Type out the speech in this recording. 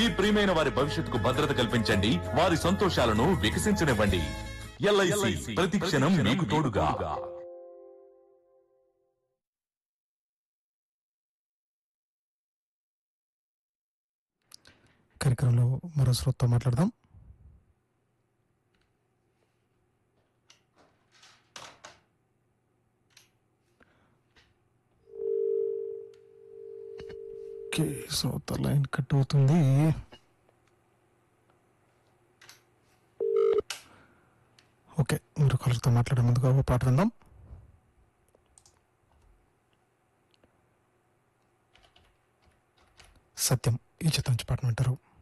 మీ ప్రియమైన వారి భవిష్యత్తుకు భద్రత కల్పించండి వారి సంతోషాలను వికసించనివ్వండి ఎల్ఐసి ప్రతి క్షణం మీకు తోడుగా కార్యక్రమంలో మరో శ్రోతతో మాట్లాడదాం ఓకే శ్రోత లైన్ కట్ అవుతుంది ఓకే మీరు కలర్తో మాట్లాడే ముందుగా ఒక పాట విందాం సత్యం ఈ చిత్రం నుంచి పాట వింటారు